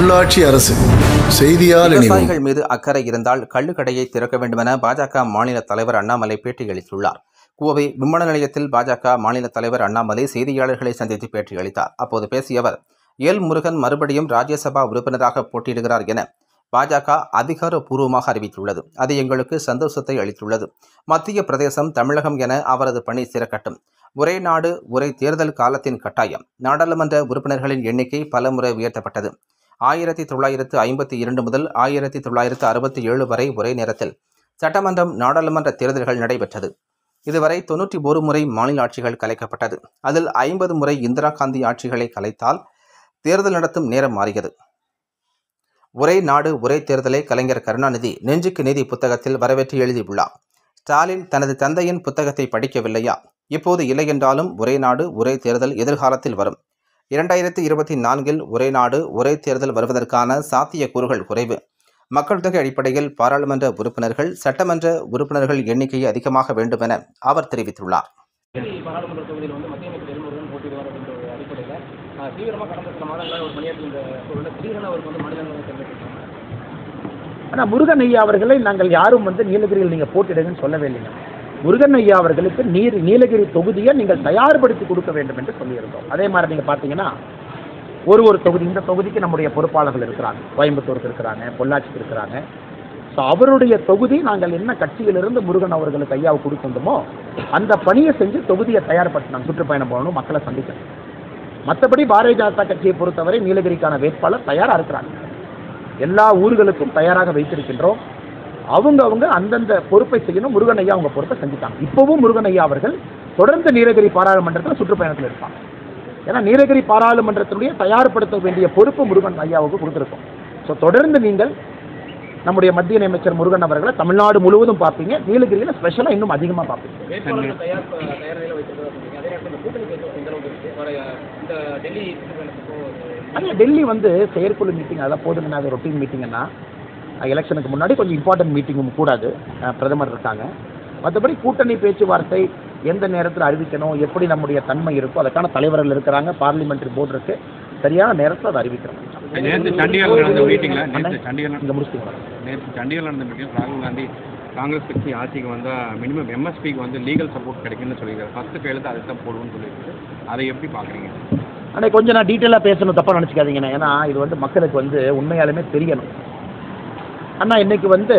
உள்ளாட்சி அரசு செய்தியால் இணைவோம் விவசாயிகள் மீது அக்கறை இருந்தால் கள்ளுக்கடையை திறக்க வேண்டுமென பாஜக மாநில தலைவர் அண்ணாமலை பேட்டியளித்துள்ளார் கோவை விமான நிலையத்தில் பாஜக மாநில தலைவர் அண்ணாமலை செய்தியாளர்களை சந்தித்து பேட்டியளித்தார் அப்போது பேசிய அவர் எல் முருகன் மறுபடியும் ராஜ்யசபா உறுப்பினராக போட்டியிடுகிறார் என பாஜக அதிகாரப்பூர்வமாக அறிவித்துள்ளது அது எங்களுக்கு சந்தோஷத்தை அளித்துள்ளது மத்திய பிரதேசம் தமிழகம் என அவரது பணி சிறக்கட்டும் ஒரே நாடு ஒரே தேர்தல் காலத்தின் கட்டாயம் நாடாளுமன்ற உறுப்பினர்களின் எண்ணிக்கை பலமுறை உயர்த்தப்பட்டது ஆயிரத்தி தொள்ளாயிரத்து ஐம்பத்தி இரண்டு முதல் ஆயிரத்தி தொள்ளாயிரத்து அறுபத்தி ஏழு வரை ஒரே நேரத்தில் சட்டமன்றம் நாடாளுமன்ற தேர்தல்கள் நடைபெற்றது இதுவரை தொன்னூற்றி ஒரு முறை மாநில ஆட்சிகள் கலைக்கப்பட்டது அதில் ஐம்பது முறை இந்திரா காந்தி ஆட்சிகளை கலைத்தால் தேர்தல் நடத்தும் நேரம் மாறியது ஒரே நாடு ஒரே தேர்தலை கலைஞர் கருணாநிதி நெஞ்சுக்கு நீதி புத்தகத்தில் வரவேற்று எழுதியுள்ளார் ஸ்டாலின் தனது தந்தையின் புத்தகத்தை படிக்கவில்லையா இப்போது இல்லை என்றாலும் ஒரே நாடு ஒரே தேர்தல் எதிர்காலத்தில் வரும் இரண்டாயிரத்தி இருபத்தி நான்கில் ஒரே நாடு ஒரே தேர்தல் வருவதற்கான சாத்தியக்கூறுகள் குறைவு மக்கள் தொகை அடிப்படையில் பாராளுமன்ற உறுப்பினர்கள் சட்டமன்ற உறுப்பினர்கள் எண்ணிக்கையை அதிகமாக வேண்டும் என அவர் தெரிவித்துள்ளார் தேனி பாராளுமன்ற தொகுதியில் வந்து மத்திய அமைச்சர் எல்முருகன் போட்டியிடுவார் அப்படின்ற ஒரு அடிப்படையில் தீவிரமாக கடந்த சில மாதங்களாக அவர் பணியாற்றி இந்த சூழலில் திடீரென அவருக்கு வந்து மாநிலங்களவை தேர்ந்தெடுத்திருக்காங்க ஆனால் முருகன் ஐயா அவர்களை நாங்கள் யாரும் வந்து நீலகிரியில் நீங்கள் போட்டிடுங்கன்னு சொல்லவே இல்லைங்க முருகன் ஐயா அவர்களுக்கு நீர் நீலகிரி தொகுதியை நீங்கள் தயார்படுத்தி கொடுக்க வேண்டும் என்று சொல்லியிருந்தோம் அதே மாதிரி நீங்கள் பார்த்தீங்கன்னா ஒரு ஒரு தொகுதி இந்த தொகுதிக்கு நம்முடைய பொறுப்பாளர்கள் இருக்கிறாங்க கோயம்புத்தூருக்கு இருக்கிறாங்க பொள்ளாச்சிக்கு இருக்கிறாங்க ஸோ அவருடைய தொகுதி நாங்கள் என்ன கட்சியிலிருந்து முருகன் அவர்களுக்கு ஐயாவை கொடுத்துருந்தோமோ அந்த பணியை செஞ்சு தொகுதியை தயார்படுத்தினாங்க சுற்றுப்பயணம் போகணும் மக்களை சந்திக்கணும் மற்றபடி பாரதிய ஜனதா கட்சியை பொறுத்தவரை நீலகிரிக்கான வேட்பாளர் தயாராக இருக்கிறாங்க எல்லா ஊர்களுக்கும் தயாராக வைத்திருக்கின்றோம் அவங்க அவங்க அந்தந்த பொறுப்பை செய்யணும் முருகன் ஐயா அவங்க பொறுப்பை செஞ்சுட்டாங்க இப்போவும் முருகன் ஐயா அவர்கள் தொடர்ந்து நீலகிரி பாராளுமன்றத்தில் சுற்றுப்பயணத்தில் இருப்பாங்க ஏன்னா நீலகிரி பாராளுமன்றத்தினுடைய தயார்படுத்த வேண்டிய பொறுப்பு முருகன் ஐயாவுக்கு கொடுத்துருக்கோம் ஸோ தொடர்ந்து நீங்கள் நம்முடைய மத்திய அமைச்சர் முருகன் அவர்களை தமிழ்நாடு முழுவதும் பார்ப்பீங்க நீலகிரியில் ஸ்பெஷலாக இன்னும் அதிகமாக பார்ப்பீங்க வேட்பாளர்கள் தயார் தயார் நிலையில் வைத்திருக்கிறதா சொன்னீங்க அதே நேரத்தில் இந்த கூட்டணி பேச்சு எந்த அளவுக்கு இருக்கு வர இந்த டெல்லி சுற்றுப்பயணத்துக்கோ ஆனால் டெல்லி வந்து செயற்குழு மீட்டிங் அதெல்லாம் போதுங்கண்ணா அது ரொட்டீன் மீட்டிங்கன்னா எலெக்ஷனுக்கு முன்னாடி கொஞ்சம் இம்பார்ட்டன்ட் மீட்டிங்கும் கூடாது அஹ் பிரதமர் இருக்காங்க மற்றபடி கூட்டணி பேச்சுவார்த்தை எந்த நேரத்தில் அறிவிக்கணும் எப்படி நம்முடைய தன்மை இருக்கோ அதற்கான தலைவர்கள் இருக்கிறாங்க பார்லிமெண்ட்ரி போர்டு இருக்கு சரியான நேரத்தில் அதை அறிவிக்கிறோம் நேற்று சண்டிகரில் நடந்த மீட்டிங்கில் நேற்று சண்டிகரில் இங்கே முடிச்சுட்டு நேற்று சண்டிகரில் நடந்த மீட்டிங் ராகுல் காந்தி காங்கிரஸ் கட்சி ஆட்சிக்கு வந்தால் மினிமம் எம்எஸ்பிக்கு வந்து லீகல் சப்போர்ட் கிடைக்கும்னு சொல்லியிருக்காரு ஃபஸ்ட்டு கையெழுத்து அதை தான் போடுவோம்னு சொல்லியிருக்காரு அதை எப்படி பார்க்குறீங்க ஆனால் கொஞ்சம் நான் டீட்டெயிலாக பேசணும் தப்பாக நினச்சிக்காதீங்கண்ணா ஏன்னா இது வந்து மக்களுக்கு வந்து உண்மையாலுமே தெரியணும் அண்ணா இன்னைக்கு வந்து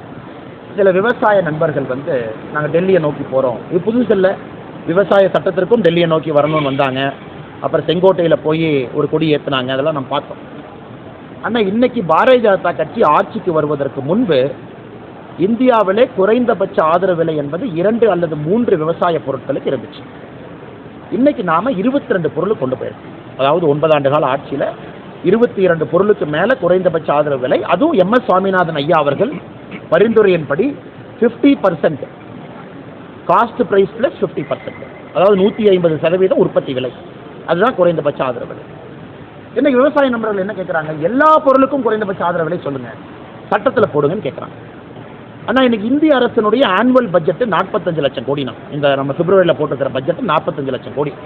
சில விவசாய நண்பர்கள் வந்து நாங்கள் டெல்லியை நோக்கி போகிறோம் இது புதுசு இல்லை விவசாய சட்டத்திற்கும் டெல்லியை நோக்கி வரணும்னு வந்தாங்க அப்புறம் செங்கோட்டையில் போய் ஒரு கொடி ஏற்றுனாங்க அதெல்லாம் நம்ம பார்த்தோம் ஆனால் இன்னைக்கு பாரதிய ஜனதா கட்சி ஆட்சிக்கு வருவதற்கு முன்பு இந்தியாவிலே குறைந்தபட்ச ஆதரவு விலை என்பது இரண்டு அல்லது மூன்று விவசாய பொருட்களுக்கு இருந்துச்சு இன்னைக்கு நாம இருபத்தி ரெண்டு பொருள் கொண்டு போயிருக்கோம் அதாவது ஒன்பது ஆண்டு கால ஆட்சியில் இருபத்தி இரண்டு பொருளுக்கு மேலே குறைந்தபட்ச ஆதரவு விலை அதுவும் எம் எஸ் சுவாமிநாதன் ஐயா அவர்கள் பரிந்துரையின்படி fifty percent cost price plus fifty percent அதாவது நூற்றி ஐம்பது சதவீதம் உற்பத்தி விலை அதுதான் குறைந்தபட்ச ஆதரவு விலை இன்னைக்கு விவசாய நண்பர்கள் என்ன கேட்குறாங்க எல்லா பொருளுக்கும் குறைந்தபட்ச ஆதரவு விலை சொல்லுங்க சட்டத்தில் போடுங்கன்னு கேட்குறாங்க ஆனால் இன்னைக்கு இந்திய அரசினுடைய ஆனுவல் பட்ஜெட் நாற்பத்தஞ்சு லட்சம் கோடி தான் இந்த நம்ம பிப்ரவரியில் போட்டிருக்கிற பட்ஜெட் நாற்பத்தஞ்சு லட்சம் கோடி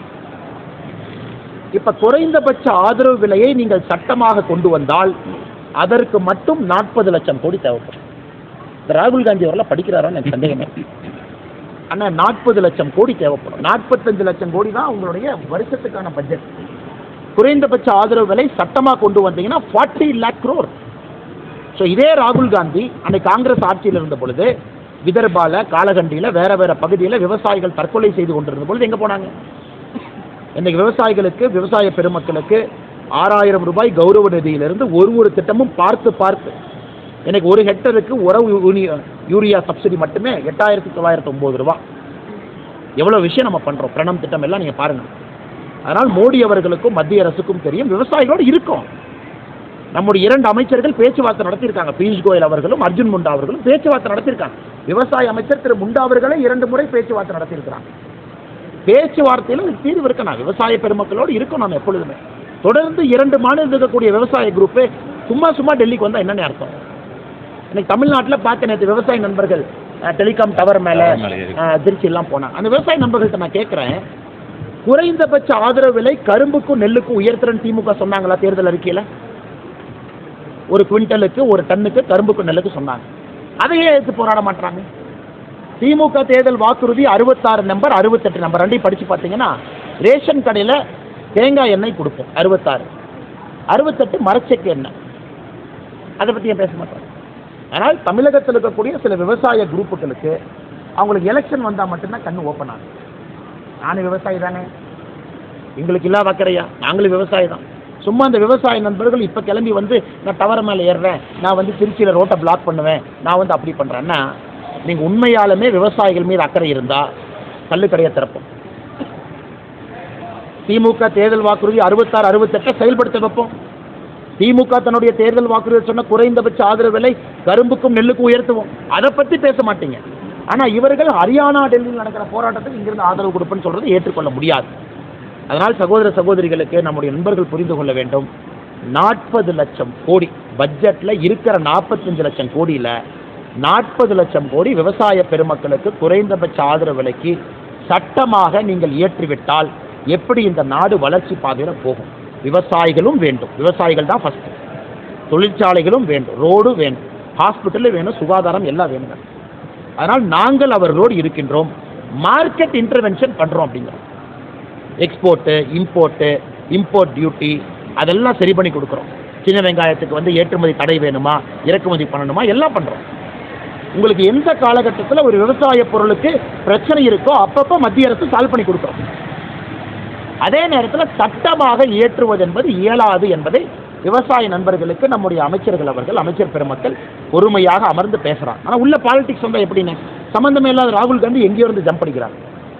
இப்ப குறைந்தபட்ச ஆதரவு விலையை நீங்கள் சட்டமாக கொண்டு வந்தால் அதற்கு மட்டும் நாற்பது லட்சம் கோடி தேவைப்படும் இந்த ராகுல் காந்தி அவரெல்லாம் படிக்கிறாரான்னு எனக்கு சந்தேகமே இருக்கு. ஆனா நாற்பது லட்சம் கோடி தேவைப்படும் நாற்பத்தஞ்சு லட்சம் கோடி தான் உங்களுடைய வருஷத்துக்கான பட்ஜெட் குறைந்தபட்ச ஆதரவு விலை சட்டமா கொண்டு வந்தீங்கன்னா ஃபார்ட்டி லேக் crore ஸோ இதே ராகுல் காந்தி அன்னைக்கு காங்கிரஸ் ஆட்சியில் இருந்த பொழுது விதர்பால காலகண்டியில் வேற வேற பகுதியில் விவசாயிகள் தற்கொலை செய்து கொண்டிருந்த பொழுது எங்க போனாங்க இன்னைக்கு விவசாயிகளுக்கு விவசாய பெருமக்களுக்கு ஆறாயிரம் ரூபாய் கௌரவ நிதியிலிருந்து ஒரு ஒரு திட்டமும் பார்த்து பார்த்து எனக்கு ஒரு ஹெக்டருக்கு உறவு யூனி- யூரியா சப்சிடி மட்டுமே எட்டாயிரத்தி தொள்ளாயிரத்தி ஒம்பது ரூபா எவ்வளோ விஷயம் நம்ம பண்ணுறோம் பிரணம் திட்டம் எல்லாம் நீங்கள் பாருங்கள் அதனால் மோடி அவர்களுக்கும் மத்திய அரசுக்கும் தெரியும் விவசாயிகளோடு இருக்கும் நம்முடைய இரண்டு அமைச்சர்கள் பேச்சுவார்த்தை நடத்தியிருக்காங்க பியூஷ் கோயல் அவர்களும் அர்ஜுன் முண்டா அவர்களும் பேச்சுவார்த்தை நடத்தியிருக்காங்க விவசாய அமைச்சர் திரு முண்டா அவர்களே இரண்டு முறை பேச்சுவார்த்தை நடத்தியிருக்கிறாங்க பேச்சுவார்த்தையில் ஒரு தீர்வு இருக்கணும் விவசாய பெருமக்களோடு இருக்கும் நம்ம எப்பொழுதுமே தொடர்ந்து இரண்டு மாநிலத்தில் இருக்கக்கூடிய விவசாய குரூப்பு சும்மா சும்மா டெல்லிக்கு வந்தால் என்னென்ன அர்த்தம் இன்னைக்கு தமிழ்நாட்டில் பார்த்த நேற்று விவசாய நண்பர்கள் டெலிகாம் டவர் மேலே திருச்சி எல்லாம் போனாங்க அந்த விவசாய நண்பர்கள்ட்ட நான் கேட்குறேன் குறைந்தபட்ச ஆதரவு விலை கரும்புக்கும் நெல்லுக்கும் உயர்த்துறன்னு திமுக சொன்னாங்களா தேர்தல் அறிக்கையில் ஒரு குவிண்டலுக்கு ஒரு டன்னுக்கு கரும்புக்கு நெல்லுக்கு சொன்னாங்க அதையே எடுத்து போராட மாட்டாங்க திமுக தேர்தல் வாக்குறுதி அறுபத்தாறு நம்பர் அறுபத்தெட்டு நம்பர் ரெண்டையும் படித்து பார்த்தீங்கன்னா ரேஷன் கடையில் தேங்காய் எண்ணெய் கொடுப்போம் அறுபத்தாறு அறுபத்தெட்டு மரச்செக்கு எண்ணெய் அதை பற்றி ஏன் பேச மாட்டாங்க ஆனால் தமிழகத்தில் இருக்கக்கூடிய சில விவசாய குரூப்புகளுக்கு அவங்களுக்கு எலெக்ஷன் வந்தால் மட்டும்தான் கண்ணு ஓப்பன் ஆகும் நானும் விவசாயி தானே எங்களுக்கு இல்லாத அக்கறையா நாங்களும் விவசாயி தான் சும்மா அந்த விவசாய நண்பர்கள் இப்போ கிளம்பி வந்து நான் டவரை மேலே ஏறுறேன் நான் வந்து திருச்சியில் ரோட்டை பிளாக் பண்ணுவேன் நான் வந்து அப்படி பண்ணுறேன்னா நீங்கள் உண்மையாலுமே விவசாயிகள் மீது அக்கறை இருந்தால் கல்லுக்கடையை திறப்போம் திமுக தேர்தல் வாக்குறுதி அறுபத்தாறு அறுபத்தெட்டை செயல்படுத்த வைப்போம் திமுக தன்னுடைய தேர்தல் வாக்குறுதி சொன்ன குறைந்தபட்ச ஆதரவு விலை கரும்புக்கும் நெல்லுக்கும் உயர்த்துவோம் அதை பற்றி பேச மாட்டீங்க ஆனால் இவர்கள் ஹரியானா டெல்லியில் நடக்கிற போராட்டத்துக்கு இங்கிருந்து ஆதரவு கொடுப்பேன்னு சொல்றது ஏற்றுக்கொள்ள முடியாது அதனால் சகோதர சகோதரிகளுக்கு நம்முடைய நண்பர்கள் புரிந்து கொள்ள வேண்டும் நாற்பது லட்சம் கோடி பட்ஜெட்டில் இருக்கிற நாற்பத்தஞ்சு லட்சம் கோடியில் நாற்பது லட்சம் கோடி விவசாய பெருமக்களுக்கு குறைந்தபட்ச ஆதரவு விலைக்கு சட்டமாக நீங்கள் இயற்றிவிட்டால் எப்படி இந்த நாடு வளர்ச்சி பாதையில் போகும் விவசாயிகளும் வேண்டும் விவசாயிகள் தான் ஃபஸ்ட்டு தொழிற்சாலைகளும் வேண்டும் ரோடு வேணும் ஹாஸ்பிட்டலும் வேணும் சுகாதாரம் எல்லாம் வேணுங்க அதனால் நாங்கள் அவர்களோடு இருக்கின்றோம் மார்க்கெட் இன்டர்வென்ஷன் பண்ணுறோம் அப்படிங்கிறோம் எக்ஸ்போர்ட்டு இம்போர்ட்டு இம்போர்ட் டியூட்டி அதெல்லாம் சரி பண்ணி கொடுக்குறோம் சின்ன வெங்காயத்துக்கு வந்து ஏற்றுமதி தடை வேணுமா இறக்குமதி பண்ணணுமா எல்லாம் பண்ணுறோம் உங்களுக்கு எந்த காலகட்டத்தில் ஒரு விவசாய பொருளுக்கு பிரச்சனை இருக்கோ அப்பப்போ மத்திய அரசு சால்வ் பண்ணி கொடுக்குறோம் அதே நேரத்தில் சட்டமாக இயற்றுவது என்பது இயலாது என்பதை விவசாய நண்பர்களுக்கு நம்முடைய அமைச்சர்கள் அவர்கள் அமைச்சர் பெருமக்கள் பொறுமையாக அமர்ந்து பேசுகிறாங்க ஆனால் உள்ள பாலிடிக்ஸ் வந்தால் எப்படின்னு சம்மந்தமே இல்லாத ராகுல் காந்தி எங்கேயோ இருந்து ஜம்ப் அடிக்கிறாங்க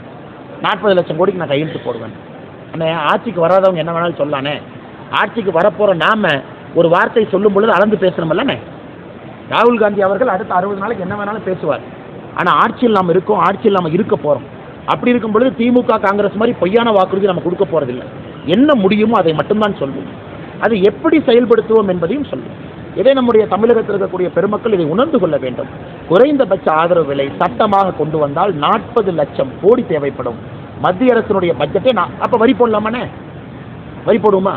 நாற்பது லட்சம் கோடிக்கு நான் கையெழுத்து போடுவேன் அண்ணே ஆட்சிக்கு வராதவங்க என்ன வேணாலும் சொல்லலானே ஆட்சிக்கு வரப்போகிற நாம ஒரு வார்த்தை சொல்லும் பொழுது அளந்து பேசணுமில்லண்ணே ராகுல் காந்தி அவர்கள் அடுத்த அறுபது நாளைக்கு என்ன வேணாலும் பேசுவார் ஆனால் ஆட்சியில் நாம் இருக்கோம் ஆட்சியில் நாம் இருக்க போகிறோம் அப்படி இருக்கும் பொழுது திமுக காங்கிரஸ் மாதிரி பொய்யான வாக்குறுதி நம்ம கொடுக்க போகிறதில்ல என்ன முடியுமோ அதை மட்டும்தான் சொல்வோம் அதை எப்படி செயல்படுத்துவோம் என்பதையும் சொல்வோம் இதை நம்முடைய தமிழகத்தில் இருக்கக்கூடிய பெருமக்கள் இதை உணர்ந்து கொள்ள வேண்டும் குறைந்தபட்ச ஆதரவு விலை சட்டமாக கொண்டு வந்தால் நாற்பது லட்சம் கோடி தேவைப்படும் மத்திய அரசினுடைய பட்ஜெட்டே நான் அப்போ வரி போடலாமாண்ணே வரி போடுவோமா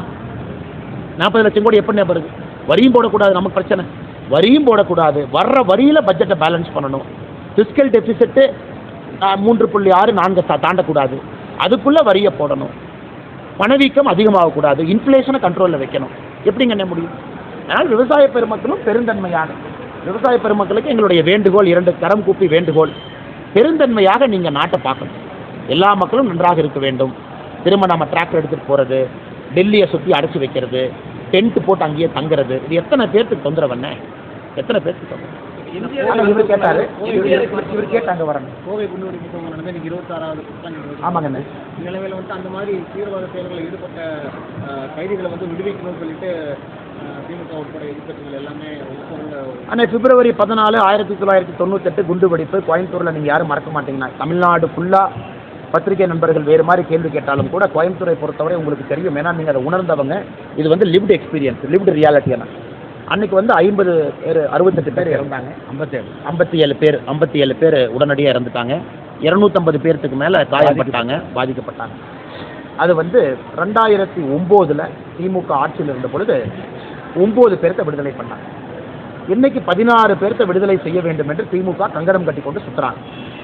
நாற்பது லட்சம் கோடி எப்படி வருது வரியும் போடக்கூடாது நமக்கு பிரச்சனை வரியும் போடக்கூடாது வர்ற வரியில் பட்ஜெட்டை பேலன்ஸ் பண்ணணும் ஃபிஸ்கல் டெபிசிட்டு மூன்று புள்ளி ஆறு நான்கு தா- தாண்டக்கூடாது அதுக்குள்ளே வரியை போடணும் பணவீக்கம் அதிகமாகக்கூடாது இன்ஃப்ளேஷனை கண்ட்ரோலில் வைக்கணும் எப்படிங்க என்ன முடியும் அதனால் விவசாய பெருமக்களும் பெருந்தன்மையாக விவசாய பெருமக்களுக்கு எங்களுடைய வேண்டுகோள் இரண்டு கரம் கூப்பி வேண்டுகோள் பெருந்தன்மையாக நீங்கள் நாட்டை பார்க்கணும் எல்லா மக்களும் நன்றாக இருக்க வேண்டும் திரும்ப நம்ம டிராக்டர் எடுத்துகிட்டு போகிறது டெல்லியை சுற்றி அடைச்சி வைக்கிறது டென்ட் போட்டு அங்கேயே தங்குறது இது எத்தனை பேர்த்துக்கு தொந்தரவு என்ன எத்தனை பேர்த்துக்கு தொந்தரவு ஆனா இவர் கேட்டாரு இவர் இவர் கேட்டாங்க வரணும் கோவை குண்டுவெடி சம்பவம் நடந்து இன்னைக்கு இருபத்தாறாவது புத்தாண்டு ஆமாங்கண்ணே நிலைமையில வந்து அந்த மாதிரி தீவிரவாத செயல்களில் ஈடுபட்ட அஹ், கைதிகளை வந்து விடுவிக்கணும்னு சொல்லிட்டு அஹ், திமுக உட்பட எதிர்க்கட்சிகள் எல்லாமே ஒப்புக்கொண்ட ஆனால் பிப்ரவரி பதினாலு ஆயிரத்தி தொள்ளாயிரத்தி தொண்ணூத்தெட்டு குண்டு வெடிப்பு கோயம்புத்தூரில் நீங்கள் யாரும் மறக்க மாட்டீங்கன்னா தமிழ்நாடு ஃபுல்லாக பத்திரிகை நண்பர்கள் வேறு மாதிரி கேள்வி கேட்டாலும் கூட கோயம்புத்தூரை பொறுத்தவரை உங்களுக்கு தெரியும் ஏன்னா நீங்கள் அதை உணர்ந்தவங்க இது வந்து லிவ்டு எக்ஸ்பீரியன்ஸ் லிவ்டு ரியாலிட்டி என்ன அன்னைக்கு வந்து ஐம்பது பேர் அறுபத்தெட்டு பேர் இறந்தாங்க ஐம்பத்தேழு ஐம்பத்தி ஏழு பேர் ஐம்பத்தி ஏழு பேர் உடனடியாக இறந்துட்டாங்க இரநூத்தம்பது பேர்த்துக்கு மேலே காயப்பட்டாங்க பாதிக்கப்பட்டாங்க அது வந்து ரெண்டாயிரத்தி ஒம்போதில் திமுக ஆட்சியில் இருந்த பொழுது ஒம்பது பேர்த்த விடுதலை பண்ணாங்க இன்னைக்கு பதினாறு பேர்த்த விடுதலை செய்ய வேண்டும் என்று திமுக கங்கணம் கட்டி கொண்டு சுத்துறாங்க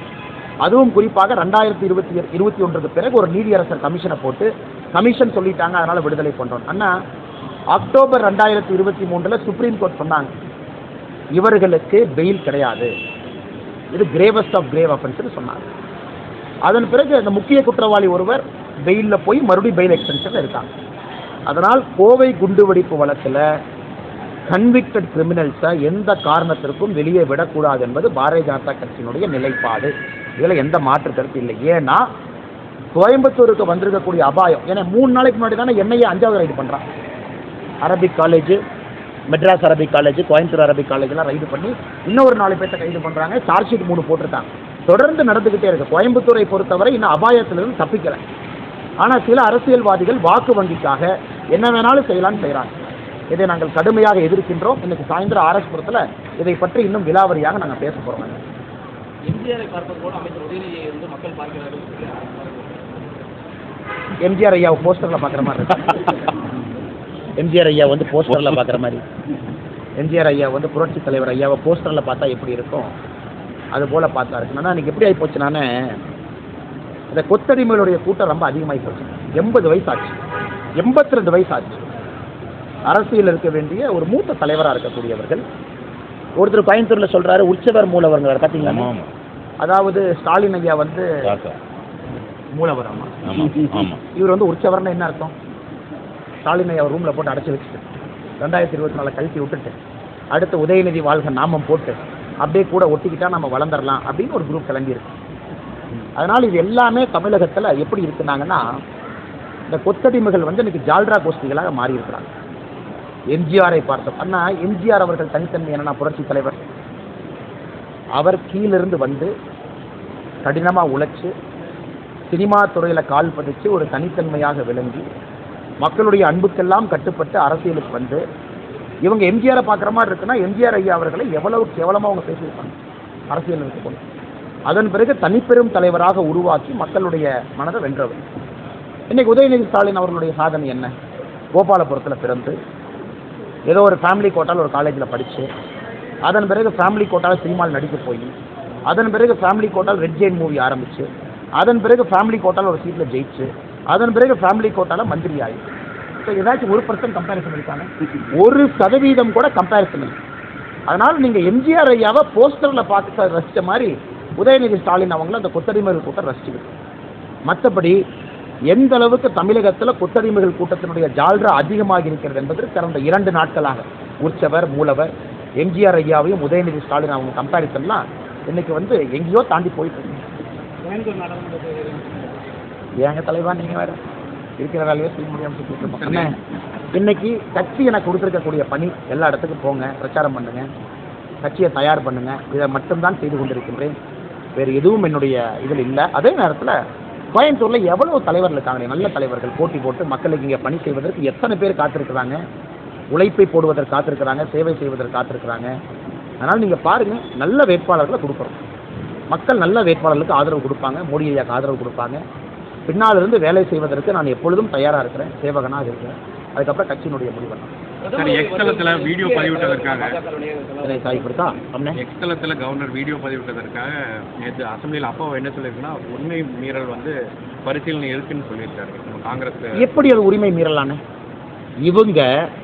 அதுவும் குறிப்பாக ரெண்டாயிரத்தி இருபத்தி இருபத்தி ஒன்றுக்கு பிறகு ஒரு நீதியரசர் கமிஷனை போட்டு கமிஷன் சொல்லிட்டாங்க அதனால விடுதலை பண்றோம் அண்ணா அக்டோபர் ரெண்டாயிரத்தி இருபத்தி மூணுல சுப்ரீம் கோர்ட் சொன்னாங்க இவர்களுக்கு பெயில் கிடையாது இது கிரேவஸ்ட் ஆஃப் கிரேவ் அஃபென்ஸ் சொன்னாங்க அதன் பிறகு அந்த முக்கிய குற்றவாளி ஒருவர் பெயிலில் போய் மறுபடியும் பெயில் எக்ஸ்டென்ஷனில் இருக்காங்க அதனால் கோவை குண்டுவெடிப்பு வழக்கில் கன்விக்டட் கிரிமினல்ஸை எந்த காரணத்திற்கும் வெளியே விடக்கூடாது என்பது பாரதிய ஜனதா கட்சியினுடைய நிலைப்பாடு இதில் எந்த மாற்று கருத்து இல்லை ஏன்னா கோயம்புத்தூருக்கு வந்திருக்கக்கூடிய அபாயம் ஏன்னா மூணு நாளைக்கு முன்னாடி தானே என்னையே அஞ்சாவது ரைடு பண்ணுறான் Arabic college Madras Arabic college Coimbatore Arabic காலேஜ்லாம் ரைடு பண்ணி இன்னொரு நாலு பேர்த்த கைது பண்ணுறாங்க சார்ஜ் ஷீட் மூணு போட்டிருக்காங்க தொடர்ந்து நடந்துக்கிட்டே இருக்கு கோயம்புத்தூரை பொறுத்தவரை இன்னும் அபாயத்திலிருந்து தப்பிக்கலை ஆனால் சில அரசியல்வாதிகள் வாக்கு வங்கிக்காக என்ன வேணாலும் செய்யலாம்னு செய்கிறாங்க இதை நாங்கள் கடுமையாக எதிர்க்கின்றோம் இன்னைக்கு சாயந்தரம் ஆர்எஸ்புரத்தில் இதை பற்றி இன்னும் விலாவரியாக நாங்கள் பேச போகிறோம் எம்ஜிஆரை பார்ப்பது போல அமைச்சர் உதயநிதியை வந்து மக்கள் பார்க்கிறார்கள் எம்ஜிஆர் ஐயாவை போஸ்டரில் பார்க்குற மாதிரி இருக்கு எம்ஜிஆர் ஐயா வந்து போஸ்டரில் பார்க்குற மாதிரி எம்ஜிஆர் ஐயா வந்து புரட்சி தலைவர் ஐயாவை போஸ்டரில் பார்த்தா எப்படி இருக்கும் அது போல் பார்த்தா இருக்கு ஆனால் இன்னைக்கு எப்படி ஆகி போச்சு நான் இந்த கொத்தடிமைகளுடைய கூட்டம் ரொம்ப அதிகமாகி போச்சு எண்பது வயசு ஆச்சு எண்பத்தி ரெண்டு வயசு ஆச்சு அரசியல் இருக்க வேண்டிய ஒரு மூத்த தலைவராக இருக்கக்கூடியவர்கள் ஒருத்தர் கோயம்புத்தூரில் சொல்றாரு உற்சவர் மூலவர்ங்கிறார் பார்த்தீங்களா அதாவது ஸ்டாலின் ஐயா வந்து மூலவர் ஆமா இவர் வந்து உற்சவர்னு என்ன அர்த்தம் ஸ்டாலின் ஐயா ரூமில் போட்டு அடைச்சி வச்சுட்டு ரெண்டாயிரத்தி இருபத்தி நாலு கழித்து விட்டுட்டு அடுத்து உதயநிதி வாழ்க நாமம் போட்டு அப்படியே கூட ஒட்டிக்கிட்டா நம்ம வளர்ந்துடலாம் அப்படின்னு ஒரு குரூப் கிளம்பியிருக்கு அதனால் இது எல்லாமே தமிழகத்தில் எப்படி இருக்குனாங்கன்னா இந்த கொத்தடிமைகள் வந்து இன்னைக்கு ஜால்ரா கோஷ்டிகளாக மாறி இருக்கிறாங்க எம்ஜிஆரை பார்த்தோம் அண்ணா எம்ஜிஆர் அவர்கள் தனித்தன்மை என்னன்னா புரட்சி தலைவர் அவர் கீழிருந்து வந்து கடினமாக உழைச்சு சினிமா துறையில் கால் பதிச்சு ஒரு தனித்தன்மையாக விளங்கி மக்களுடைய அன்புக்கெல்லாம் கட்டுப்பட்டு அரசியலுக்கு வந்து இவங்க எம்ஜிஆரை பார்க்குற மாதிரி இருக்குன்னா எம்ஜிஆர் ஐயா அவர்களை எவ்வளவு கேவலமாக அவங்க பேசியிருப்பாங்க அரசியல் இருக்கணும் அதன் பிறகு தனிப்பெரும் தலைவராக உருவாக்கி மக்களுடைய மனதை வென்றவர் இன்னைக்கு உதயநிதி ஸ்டாலின் அவர்களுடைய சாதனை என்ன கோபாலபுரத்தில் பிறந்து ஏதோ ஒரு ஃபேமிலி கோட்டால் ஒரு காலேஜில் படித்து அதன் பிறகு ஃபேமிலி கோட்டால் சினிமாவில் நடிக்க போய் அதன் பிறகு ஃபேமிலி கோட்டால் ரெட் ஜெயின் மூவி ஆரம்பிச்சு அதன் பிறகு ஃபேமிலி கோட்டால் ஒரு சீட்டில் ஜெயிச்சு அதன் பிறகு ஃபேமிலி கோட்டால் மந்திரி ஆகி ஸோ ஏதாச்சும் ஒரு பர்சன்ட் கம்பேரிசன் இருக்காங்க ஒரு சதவீதம் கூட கம்பேரிசன் இல்லை அதனால் நீங்கள் எம்ஜிஆர் ஐயாவை போஸ்டரில் பார்த்து ரசித்த மாதிரி உதயநிதி ஸ்டாலின் அவங்கள அந்த கொத்தடிமைகள் கூட்டம் ரசிச்சுக்கிட்டு மற்றபடி எந்த அளவுக்கு தமிழகத்தில் கொத்தடிமைகள் கூட்டத்தினுடைய ஜால்ரா அதிகமாக இருக்கிறது என்பது கடந்த இரண்டு நாட்களாக உற்சவர் மூலவர் எம்ஜிஆர் ஐயாவையும் உதயநிதி ஸ்டாலின் அவங்க கம்பேரிசன்லாம் இன்னைக்கு வந்து எங்கேயோ தாண்டி போயிட்டு இருக்கு கோயம்புத்தூர் நாடாளுமன்ற ஏங்க தலைவா நீங்க வேற இருக்கிற வேலையை செய்ய முடியாம சுத்திட்டு இருக்கோம். அண்ணே, இன்னைக்கு கட்சி எனக்கு கொடுத்துருக்கக்கூடிய பணி எல்லா இடத்துக்கும் போங்க பிரச்சாரம் பண்ணுங்க கட்சியை தயார் பண்ணுங்க இதை மட்டும்தான் செய்து கொண்டிருக்கின்றேன் வேறு எதுவும் என்னுடைய இதில் இல்லை அதே நேரத்தில் கோயம்புத்தூரில் எவ்வளவு தலைவர்கள் இருக்காங்க நல்ல தலைவர்கள் போட்டி போட்டு மக்களுக்கு இங்கே பணி செய்வதற்கு எத்தனை பேர் காத்திருக்கிறாங்க உழைப்பை போடுவதற்கு காத்திருக்கிறாங்க சேவை செய்வதற்கு காத்திருக்கிறாங்க அதனால் நீங்கள் பாருங்கள் நல்ல வேட்பாளர்களை கொடுக்குறோம் மக்கள் நல்ல வேட்பாளர்களுக்கு ஆதரவு கொடுப்பாங்க மோடி ஐயாக்கு ஆதரவு கொடுப்பாங்க பின்னால் இருந்து வேலை செய்வதற்கு நான் எப்பொழுதும் தயாராக இருக்கிறேன் சேவகனாக இருக்கிறேன் அதுக்கப்புறம் கட்சியினுடைய முடிவெல்லாம் சரி எக்ஸ்தலத்தில் வீடியோ பதிவிட்டதற்காக சாய் இப்படித்தா அம்னே எக்ஸ்தலத்தில் கவர்னர் வீடியோ பதிவிட்டதற்காக நேற்று அசம்பிளியில் அப்பா என்ன சொல்லியிருக்குன்னா உண்மை மீறல் வந்து பரிசீலனை இருக்குன்னு சொல்லியிருக்காரு நம்ம காங்கிரஸ் எப்படி அது உரிமை மீறலானே இவங்க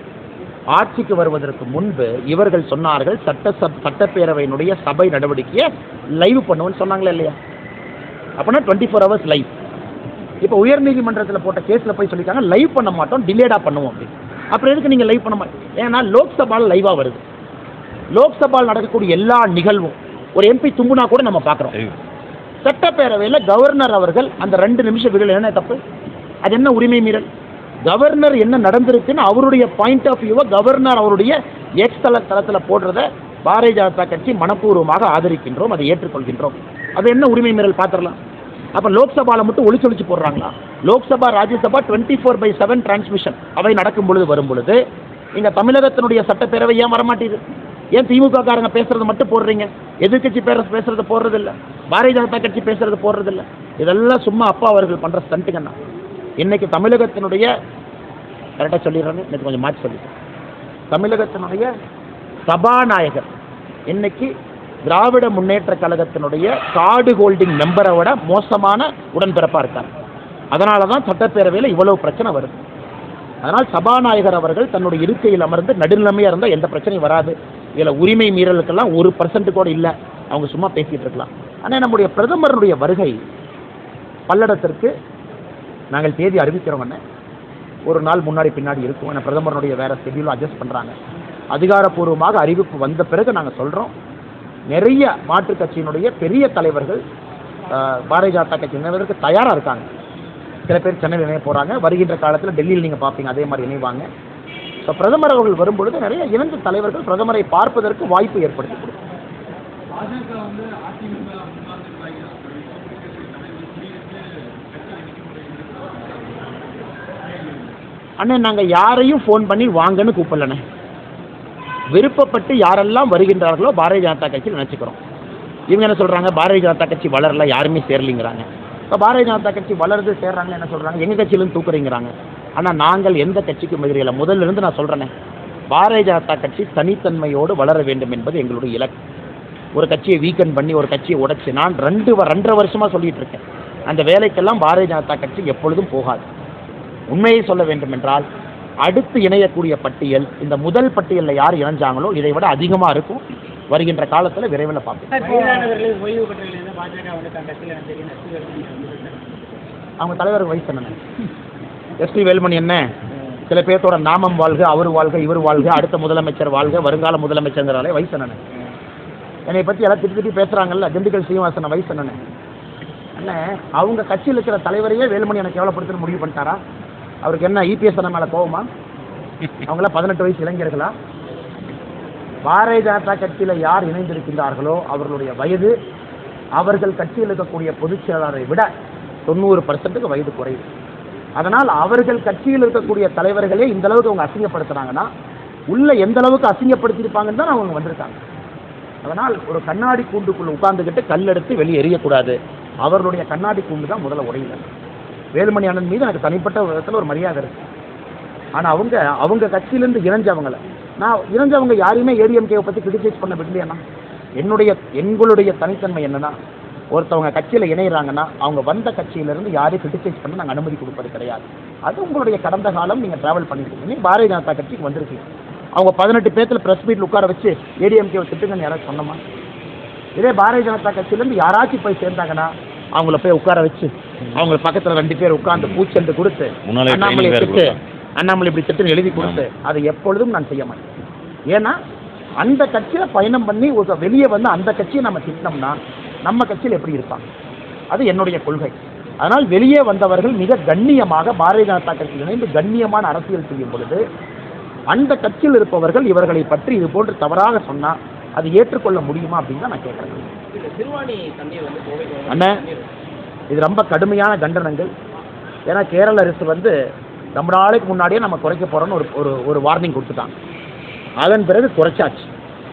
ஆட்சிக்கு வருவதற்கு முன்பு இவர்கள் சொன்னார்கள் சட்ட சப் சட்டப்பேரவையினுடைய சபை நடவடிக்கையை லைவ் பண்ணுவோம்னு சொன்னாங்களா இல்லையா அப்போனா டுவெண்ட்டி ஃபோர் ஹவர்ஸ் லைவ் இப்போ உயர்நீதிமன்றத்தில் போட்ட கேஸில் போய் சொல்லியிருக்காங்க லைவ் பண்ண மாட்டோம் டிலேடாக பண்ணுவோம் அப்படின்னு அப்புறம் எதுக்கு நீங்கள் லைவ் பண்ண மாட்டோம் ஏன்னா லோக்சபாவில் லைவாக வருது லோக்சபாவில் நடக்கக்கூடிய எல்லா நிகழ்வும் ஒரு எம்பி தும்புனா கூட நம்ம பார்க்குறோம் சட்டப்பேரவையில் கவர்னர் அவர்கள் அந்த ரெண்டு நிமிஷம் விடல என்ன தப்பு அது என்ன உரிமை மீறல் கவர்னர் என்ன நடந்திருக்குன்னு அவருடைய பாயிண்ட் ஆஃப் வியூவை கவர்னர் அவருடைய எக்ஸ் தள தளத்தில் போடுறத பாரதிய ஜனதா கட்சி மனப்பூர்வமாக ஆதரிக்கின்றோம் அதை ஏற்றுக்கொள்கின்றோம் அது என்ன உரிமை மீறல் பார்த்துடலாம் அப்போ லோக்சபாவில் மட்டும் ஒளிச்சு ஒளிச்சு போடுறாங்களா Lok Sabha Rajya Sabha twenty four by seven transmission அவை நடக்கும் பொழுது வரும் பொழுது இங்கே தமிழகத்தினுடைய சட்டப்பேரவை ஏன் வரமாட்டேது ஏன் திமுக காரங்க பேசுறது மட்டும் போடுறீங்க எதிர்க்கட்சி பேர பேசுறது போடுறது இல்ல பாரதிய ஜனதா கட்சி பேசுறது போடுறது இல்ல இதெல்லாம் சும்மா அப்பா அவர்கள் பண்ற ஸ்டண்ட்டுங்கண்ணா இன்னைக்கு தமிழகத்தினுடைய கரெக்டாக சொல்லிடுறாங்க இன்னைக்கு கொஞ்சம் மாற்றி சொல்லிட்டேன் தமிழகத்தினுடைய சபாநாயகர் இன்னைக்கு திராவிட முன்னேற்ற கழகத்தினுடைய கார்டு ஹோல்டிங் மெம்பரை விட மோசமான உடன்பிறப்பா இருக்கார் அதனால தான் சட்டப்பேரவையில் இவ்வளவு பிரச்சனை வருது அதனால் சபாநாயகர் அவர்கள் தன்னுடைய இருக்கையில் அமர்ந்து நடுநிலைமையாக இருந்தால் எந்த பிரச்சனையும் வராது இதில் உரிமை மீறலுக்கெல்லாம் ஒரு பர்சன்ட் கூட இல்லை அவங்க சும்மா பேசிகிட்டு இருக்கலாம் ஆனால் நம்முடைய பிரதமருடைய வருகை பல்லடத்திற்கு நாங்கள் தேதி அறிவிக்கிறோம் அண்ணே ஒரு நாள் முன்னாடி பின்னாடி இருக்கும் ஏன்னா பிரதமருடைய வேற ஷெட்யூல் அட்ஜஸ்ட் பண்ணுறாங்க அதிகாரப்பூர்வமாக அறிவிப்பு வந்த பிறகு நாங்கள் சொல்கிறோம் நிறைய மாற்றுக் கட்சியினுடைய பெரிய தலைவர்கள் அஹ், பாரதிய ஜனதா கட்சி இணைவதற்கு தயாராக இருக்காங்க சில பேர் சென்னையில் இணைய போகிறாங்க வருகின்ற காலத்தில் டெல்லியில் நீங்கள் பார்ப்பீங்க அதே மாதிரி இணைவாங்க ஸோ பிரதமர் அவர்கள் வரும்பொழுது நிறைய இணைந்த தலைவர்கள் பிரதமரை பார்ப்பதற்கு வாய்ப்பு ஏற்படுத்தி கொடுக்கும் அண்ணே நாங்கள் யாரையும் ஃபோன் பண்ணி வாங்கன்னு கூப்பிடலண்ணே விருப்பப்பட்டு யாரெல்லாம் வருகின்றார்களோ பாரதிய ஜனதா கட்சியில் நினச்சிக்கிறோம் இவங்க என்ன சொல்கிறாங்க பாரதிய ஜனதா கட்சி வளரல யாருமே சேரலிங்கிறாங்க இப்போ பாரதிய ஜனதா கட்சி வளருது சேர்றாங்க என்ன சொல்கிறாங்க எங்கள் கட்சியிலும் தூக்குறீங்கிறாங்க ஆனால் நாங்கள் எந்த கட்சிக்கும் எதிரில்லை முதல்ல இருந்து நான் சொல்கிறேனே பாரதிய ஜனதா கட்சி தனித்தன்மையோடு வளர வேண்டும் என்பது எங்களுடைய இலக்கு ஒரு கட்சியை வீக்கன் பண்ணி ஒரு கட்சியை உடைச்சு நான் ரெண்டு வ- ரெண்டரை வருஷமா சொல்லிட்டு இருக்கேன் அந்த வேலைக்கெல்லாம் பாரதிய ஜனதா கட்சி எப்பொழுதும் போகாது உண்மையை சொல்ல வேண்டும் என்றால் அடுத்து இணையக்கூடிய பட்டியல் இந்த முதல் பட்டியலில் யார் இணைஞ்சாங்களோ இதை விட அதிகமாக இருக்கும் வருகின்ற காலத்தில் விரைவில் பார்ப்போம் வயதானவர்கள் ஓய்வு பெற்றவர்கள் பாஜக வந்து தன் கட்சியில் வந்து தெரியும் நஷ்ட வேலை அவங்க தலைவர் வயசு என்ன எஸ்டி வேல்மணி என்ன சில பேர்த்தோட நாமம் வாழ்க அவர் வாழ்க இவர் வாழ்க அடுத்த முதலமைச்சர் வாழ்க வருங்கால முதலமைச்சர்ங்கிறாலே வயசு என்னன்னு என்னை பற்றி எல்லாம் திட்டி திட்டி பேசுகிறாங்கல்ல திண்டுக்கல் சீனிவாசன் வயசு என்னன்னு அண்ணன் அவங்க கட்சியில் இருக்கிற தலைவரையே வேலுமணி எனக்கு கேவலப்படுத்துன்னு முடிவு பண்ணிட்டாரா அவருக்கு என்ன இபிஎஸ் அண்ணன் மேலே கோவமா அவங்களாம் பதினெட்டு வயசு இளைஞர்களா பாரதிய ஜனதா கட்சியில் யார் இணைந்திருக்கின்றார்களோ அவர்களுடைய வயது அவர்கள் கட்சியில் இருக்கக்கூடிய பொதுச் செயலாளரை விட தொண்ணூறு பர்சன்ட்டுக்கு வயது குறைவு அதனால் அவர்கள் கட்சியில் இருக்கக்கூடிய தலைவர்களே இந்த அளவுக்கு அவங்க அசிங்கப்படுத்துறாங்கன்னா உள்ள எந்த அளவுக்கு அசிங்கப்படுத்தியிருப்பாங்கன்னு தான் அவங்க வந்திருக்காங்க அதனால் ஒரு கண்ணாடி கூண்டுக்குள்ள உட்கார்ந்துக்கிட்டு கல் எடுத்து வெளியே எறியக்கூடாது அவர்களுடைய கண்ணாடி கூண்டு தான் முதல்ல உடையல வேலுமணி அண்ணன் மீது எனக்கு தனிப்பட்ட விதத்தில் ஒரு மரியாதை இருக்கு ஆனால் அவங்க அவங்க கட்சியிலேருந்து இணைஞ்சவங்கள நான் இணைஞ்சவங்க யாரையுமே ஏடிஎம்கேவை பற்றி கிரிட்டிசைஸ் பண்ண விடலையாண்ணா என்னுடைய எங்களுடைய தனித்தன்மை என்னன்னா ஒருத்தவங்க கட்சியில் இணையிறாங்கன்னா அவங்க வந்த கட்சியிலேருந்து யாரையும் கிரிட்டிசைஸ் பண்ண நாங்கள் அனுமதி கொடுப்பது கிடையாது அது உங்களுடைய கடந்த காலம் நீங்கள் ட்ராவல் பண்ணிருக்கீங்க நீங்க பாரதிய ஜனதா கட்சிக்கு வந்திருக்கீங்க அவங்க பதினெட்டு பேர்த்துல ப்ரெஸ் மீட்டில் உட்கார வச்சு ஏடிஎம்கேவை திட்டுங்கன்னு யாராச்சும் சொன்னோமா இதே பாரதிய ஜனதா கட்சியிலேருந்து யாராச்சும் போய் சேர்ந்தாங்கன்னா அவங்கள போய் உட்கார வச்சு அவங்க பக்கத்துல ரெண்டு பேர் உட்கார்ந்து பூச்செண்டு கொடுத்து முன்னாலே அண்ணாமலை training வேற திட்டு அண்ணாமலை இப்படி திட்டுன்னு எழுதி கொடுத்து அதை எப்பொழுதும் நான் செய்ய மாட்டேன் ஏன்னா அந்த கட்சியில பயணம் பண்ணி ஒரு வெளியே வந்து அந்த கட்சியை நம்ம திட்டினோம்னா நம்ம கட்சியில் எப்படி இருப்பாங்க அது என்னுடைய கொள்கை அதனால் வெளியே வந்தவர்கள் மிக கண்ணியமாக பாரதிய ஜனதா கட்சியில் இணைந்து கண்ணியமான அரசியல் செய்யும் பொழுது அந்த கட்சியில் இருப்பவர்கள் இவர்களை பற்றி இது போன்று தவறாக சொன்னா அது ஏற்றுக்கொள்ள முடியுமா அப்படின்னு தான் நான் கேட்குறேன் சிறுவாணி தண்ணீர் வந்து கோவை அண்ணே இது ரொம்ப கடுமையான கண்டனங்கள் ஏன்னா கேரள அரசு வந்து ரொம்ப நாளைக்கு முன்னாடியே நம்ம குறைக்க போறோம்னு ஒரு ஒரு ஒரு வார்னிங் கொடுத்துட்டாங்க அதன் பிறகு குறைச்சாச்சு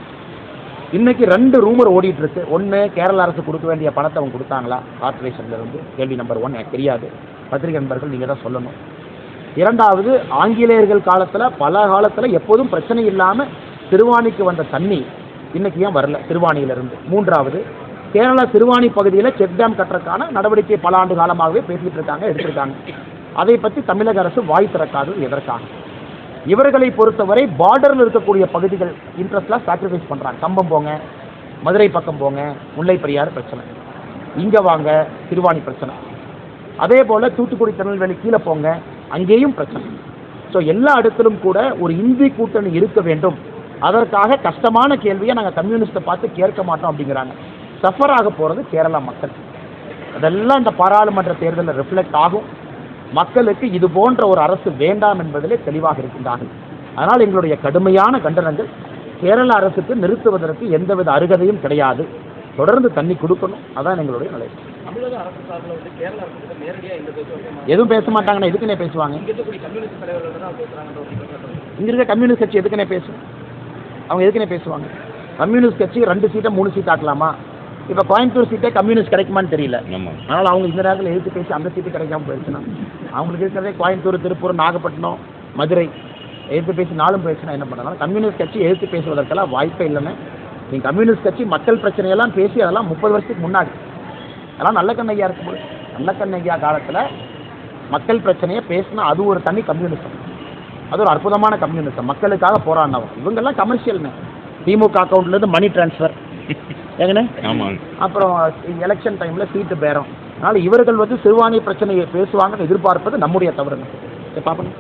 இன்னைக்கு ரெண்டு ரூமர் ஓடிட்டு இருக்கு ஒன்று கேரள அரசு கொடுக்க வேண்டிய பணத்தை அவங்க கொடுத்தாங்களா கார்பரேஷன்ல இருந்து கேள்வி நம்பர் ஒன் எனக்கு தெரியாது பத்திரிகை நண்பர்கள் நீங்கள் தான் சொல்லணும் இரண்டாவது ஆங்கிலேயர்கள் காலத்தில் பல காலத்தில் எப்போதும் பிரச்சனை இல்லாமல் திருவாணிக்கு வந்த தண்ணி இன்னைக்கு ஏன் வரல திருவாணியிலிருந்து மூன்றாவது கேரளா திருவாணி பகுதியில் செக் டேம் கட்டுறதுக்கான நடவடிக்கை பல ஆண்டு காலமாகவே பேசிட்டு இருக்காங்க எடுத்திருக்காங்க அதை பற்றி தமிழக அரசு வாய் திறக்காதது எதற்காக இவர்களை பொறுத்தவரை பார்டரில் இருக்கக்கூடிய பகுதிகள் இன்ட்ரெஸ்ட்லாம் சாக்ரிஃபைஸ் பண்ணுறாங்க கம்பம் போங்க மதுரை பக்கம் போங்க முல்லை பெரியாறு பிரச்சனை இங்கே வாங்க திருவாணி பிரச்சனை அதே போல் தூத்துக்குடி திருநெல்வேலி கீழே போங்க அங்கேயும் பிரச்சனை ஸோ எல்லா இடத்திலும் கூட ஒரு இந்தி கூட்டணி இருக்க வேண்டும் அதற்காக கஷ்டமான கேள்வியை நாங்கள் கம்யூனிஸ்ட்டை பார்த்து கேட்க மாட்டோம் அப்படிங்கிறாங்க சஃபர் ஆக போகிறது கேரளா மக்கள் அதெல்லாம் இந்த பாராளுமன்ற தேர்தலில் ரிஃப்ளெக்ட் ஆகும் மக்களுக்கு இது போன்ற ஒரு அரசு வேண்டாம் என்பதிலே தெளிவாக இருக்கின்றார்கள் அதனால் எங்களுடைய கடுமையான கண்டனங்கள் கேரள அரசுக்கு நிறுத்துவதற்கு எந்தவித அருகதையும் கிடையாது தொடர்ந்து தண்ணி கொடுக்கணும் அதான் எங்களுடைய நிலை தமிழக அரசு சார்பில் வந்து கேரள அரசு நேரடியாக இந்த பேச்சுவார்த்தை எதுவும் பேச மாட்டாங்கன்னா எதுக்குன்னே பேசுவாங்க இங்க இருக்கக்கூடிய கம்யூனிஸ்ட் தலைவர்கள் தான் பேசுறாங்கன்ற ஒரு குற்றச்சாட்டு இங்க இருக்க கம்யூனிஸ்ட் கட்சி எதுக்குனே பேசும் அவங்க எதுக்குனே பேசுவாங்க கம்யூனிஸ்ட் கட்சி ரெண்டு சீட்டை மூணு சீட் ஆக்கலாமா இப்போ கோயம்புத்தூர் சீட்டே கம்யூனிஸ்ட் கிடைக்குமான்னு தெரியல ஆமாம் அதனால் அவங்க இந்த நேரத்தில் எதிர்த்து பேசி அந்த சீட்டு கிடைக்காம போயிடுச்சுன்னா அவங்களுக்கு இருக்கிறதே கோயம்புத்தூர் திருப்பூர் நாகப்பட்டினம் மதுரை எதிர்த்து பேசி நாளும் போயிடுச்சுன்னா என்ன பண்ணலாம் கம்யூனிஸ்ட் கட்சி எதிர்த்து பேசுவதற்கெல்லாம் வாய்ப்பே இல்லைன்னு நீங்கள் கம்யூனிஸ்ட் கட்சி மக்கள் பிரச்சனையெல்லாம் பேசி அதெல்லாம் முப்பது வருஷத்துக்கு முன்னாடி அதெல்லாம் நல்ல கண்ணையா இருக்கும்போது நல்ல கண்ணையா காலத்தில் மக்கள் பிரச்சனையை பேசினா அது ஒரு தனி கம்யூனிசம் அது ஒரு அற்புதமான கம்யூனிசம் மக்களுக்காக போராடினவங்க இவங்கெல்லாம் கமர்ஷியல்னு திமுக அக்கௌண்ட்லேருந்து மணி டிரான்ஸ்ஃபர் எங்கண்ணே ஆமாங்க அப்புறம் எலெக்ஷன் டைமில் சீட்டு பேரம் அதனால் இவர்கள் வந்து சிறுபான்மை பிரச்சனையை பேசுவாங்கன்னு எதிர்பார்ப்பது நம்முடைய தவறுங்க சரி பார்ப்போம்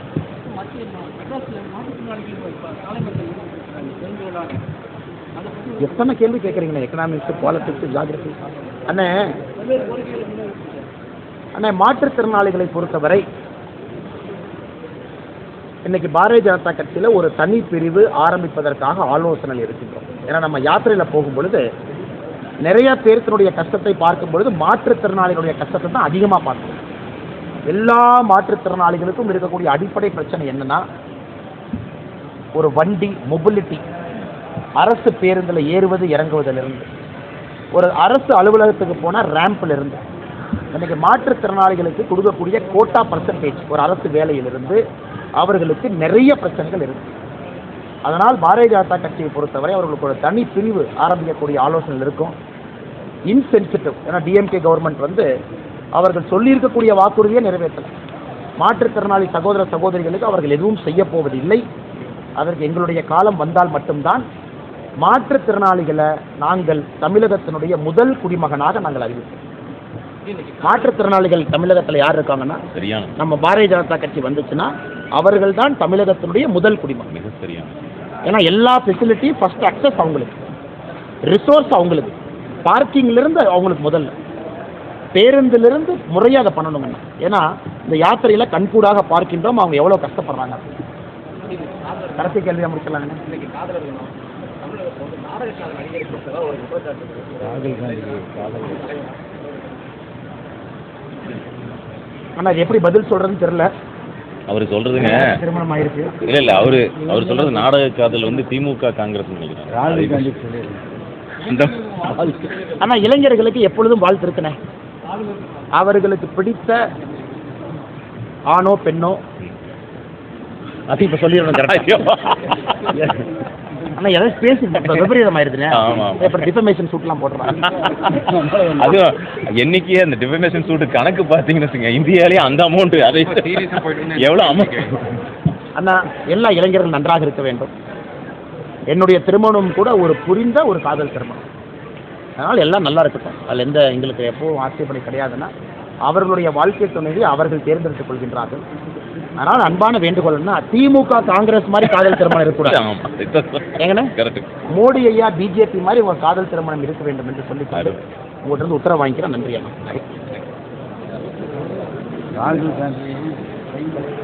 எத்தனை கேள்வி கேட்குறீங்கண்ணே எக்கனாமிக்ஸ் பாலிட்டிக்ஸ் ஜாகிரபி அண்ணே அண்ணே மாற்றுத்திறனாளிகளை பொறுத்தவரை இன்னைக்கு பாரதிய ஜனதா கட்சியில் ஒரு தனி பிரிவு ஆரம்பிப்பதற்காக ஆலோசனை இருக்கின்றோம் ஏன்னா நம்ம யாத்திரையில் போகும் பொழுது நிறைய பேர்த்தினுடைய கஷ்டத்தை பார்க்கும் பொழுது மாற்றுத்திறனாளிகளுடைய கஷ்டத்தை தான் அதிகமாக பார்க்கணும் எல்லா மாற்றுத்திறனாளிகளுக்கும் இருக்கக்கூடிய அடிப்படை பிரச்சனை என்னன்னா ஒரு வண்டி மொபிலிட்டி அரசு பேருந்தில் ஏறுவது இறங்குவதிலிருந்து ஒரு அரசு அலுவலகத்துக்கு போனால் ரேம்பில் இருந்து இன்னைக்கு மாற்றுத்திறனாளிகளுக்கு கொடுக்கக்கூடிய கோட்டா பர்சன்டேஜ் ஒரு அரசு வேலையிலிருந்து அவர்களுக்கு நிறைய பிரச்சனைகள் இருக்கு அதனால் பாரதிய ஜனதா கட்சியை பொறுத்தவரை அவர்களுக்கு ஒரு தனி பிரிவு ஆரம்பிக்கக்கூடிய ஆலோசனை இருக்கும் இன்சென்சிட்டிவ் ஏன்னா டிஎம்கே கவர்மெண்ட் வந்து அவர்கள் சொல்லியிருக்கக்கூடிய வாக்குறுதியை நிறைவேற்றல மாற்றுத்திறனாளி சகோதர சகோதரிகளுக்கு அவர்கள் எதுவும் செய்ய போவதில்லை அதற்கு எங்களுடைய காலம் வந்தால் மட்டும்தான் மாற்றுத்திறனாளிகளை நாங்கள் தமிழகத்தினுடைய முதல் குடிமகனாக நாங்கள் அறிவிப்போம் மாற்றுத்திறனாளிகள் தமிழகத்தில் யார் இருக்காங்கன்னா சரியான நம்ம பாரதிய ஜனதா கட்சி வந்துச்சுன்னா அவர்கள் தான் தமிழகத்தினுடைய முதல் குடிமகன் மிக சரியான ஏன்னா எல்லா ஃபெசிலிட்டியும் ஃபர்ஸ்ட் அக்சஸ் அவங்களுக்கு ரிசோர்ஸ் அவங்களுக்கு பார்க்கிங்ல இருந்து அவங்களுக்கு முதல்ல பேருந்திலிருந்து முறையாக அதை பண்ணணுங்க ஏன்னா இந்த யாத்திரையில கண்கூடாக பார்க்கின்றோம் அவங்க எவ்வளோ கஷ்டப்படுறாங்க கடைசி கேள்வியாக முடிக்கலாங்க இன்னைக்கு காதலர் தினம் தமிழகத்தில் வந்து நாடகக்கார நடிகரை பொறுத்தவரை ஒரு குற்றச்சாட்டு ஆனால் இது எப்படி பதில் சொல்றதுன்னு தெரியல அவர் சொல்றதுங்க திருமணம் ஆயிருக்கு இல்ல இல்ல அவரு அவர் சொல்றது நாடக காதல் வந்து திமுக காங்கிரஸ் நினைக்கிறேன் அந்த ஆனா இளைஞர்களுக்கு எப்பொழுதும் வாழ்த்து இருக்குனே அவர்களுக்கு பிடித்த ஆணோ பெண்ணோ அது இப்ப சொல்லிடணும் ஐயோ. கரெக்டா ஆனா எதாவது பேசி இப்ப விபரீதம் ஆயிருதுனே ஆமா, ஆமா. அப்புறம் டிஃபமேஷன் சூட்லாம் போட்டுறாங்க அதுவும் என்னைக்கு அந்த டிஃபமேஷன் சூட் கணக்கு பார்த்தீங்கன்னு வச்சுங்க இந்தியாலே அந்த அமௌண்ட் அதை சீரியஸாக போயிட்டு எவ்வளவு அமௌண்ட் அண்ணா எல்லா இளைஞர்கள் நன்றாக இருக்க வேண்டும் என்னுடைய திருமணம் கூட ஒரு புரிந்த ஒரு காதல் திருமணம் அதனால் எல்லாம் நல்லா இருக்கட்டும் அதில் எந்த எங்களுக்கு எப்பவும் ஆட்சேபனை கிடையாதுன்னா அவர்களுடைய வாழ்க்கை துணைவி அவர்கள் தேர்ந்தெடுத்துக் கொள்கின்றார்கள் அதனால் அன்பான வேண்டுகோள் என்ன திமுக காங்கிரஸ் மாதிரி காதல் திருமணம் இருக்கக்கூடாது ஆமா ஏங்கண்ணே கரெக்ட் மோடி ஐயா பிஜேபி மாதிரி ஒரு காதல் திருமணம் இருக்க வேண்டும் என்று சொல்லி உங்கள்கிட்ட இருந்து உத்தரவு வாங்கிக்கிறேன் நன்றி அண்ணா